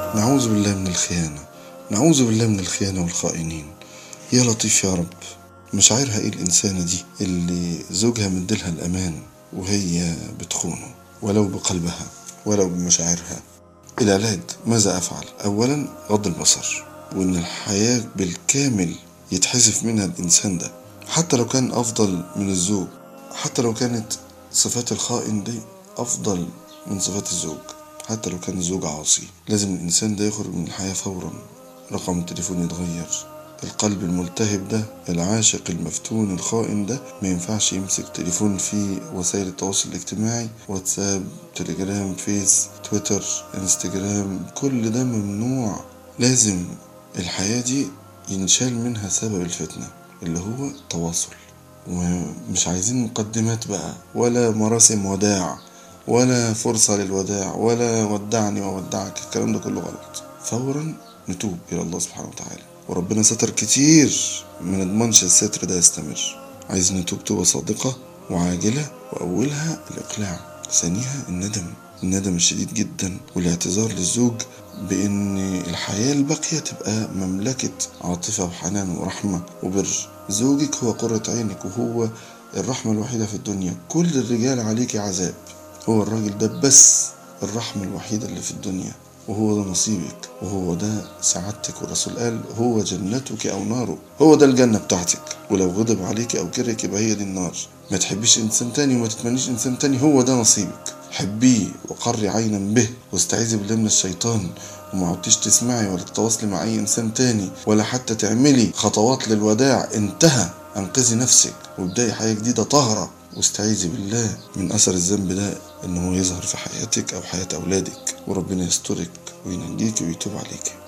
نعوذ بالله من الخيانة نعوذ بالله من الخيانة والخائنين يا لطيف يا رب مشاعرها ايه الإنسانة دي اللي زوجها مديلها الأمان وهي بتخونه ولو بقلبها ولو بمشاعرها العلاج ماذا أفعل؟ أولا غض البصر وإن الحياة بالكامل يتحذف منها الإنسان ده حتى لو كان أفضل من الزوج حتى لو كانت صفات الخائن دي أفضل من صفات الزوج حتى لو كان الزوج عاصي لازم الإنسان ده يخرج من الحياة فورا رقم التليفون يتغير القلب الملتهب ده العاشق المفتون الخائن ده ما ينفعش يمسك تليفون فيه وسائل التواصل الاجتماعي واتساب تليجرام فيس تويتر انستجرام كل ده ممنوع لازم الحياة دي ينشال منها سبب الفتنة اللي هو التواصل ومش عايزين مقدمات بقى ولا مراسم وداع ولا فرصة للوداع ولا ودعني وودعك الكلام ده كله غلط فورا نتوب إلى الله سبحانه وتعالى وربنا ستر كتير ما نضمنش الستر ده يستمر عايز نتوب توبة صادقة وعاجلة وأولها الإقلاع ثانيها الندم الندم الشديد جدا والاعتذار للزوج بأن الحياة الباقية تبقى مملكة عاطفة وحنان ورحمة وبر زوجك هو قرة عينك وهو الرحمة الوحيدة في الدنيا كل الرجال عليك عذاب هو الراجل ده بس الرحمة الوحيدة اللي في الدنيا وهو ده نصيبك وهو ده سعادتك والرسول قال هو جنتك أو ناره هو ده الجنة بتاعتك ولو غضب عليك أو كرهك يبقى هي دي النار ما تحبيش إنسان تاني وما تتمنيش إنسان تاني هو ده نصيبك حبيه وقري عينا به واستعيذي بالله من الشيطان وما عدتيش تسمعي ولا تتواصلي مع أي إنسان تاني ولا حتى تعملي خطوات للوداع انتهى أنقذي نفسك وابدأي حياة جديدة طاهرة واستعيذي بالله من أثر الذنب ده إن هو يظهر في حياتك أو حياة أولادك وربنا يسترك وينجيك ويتوب عليك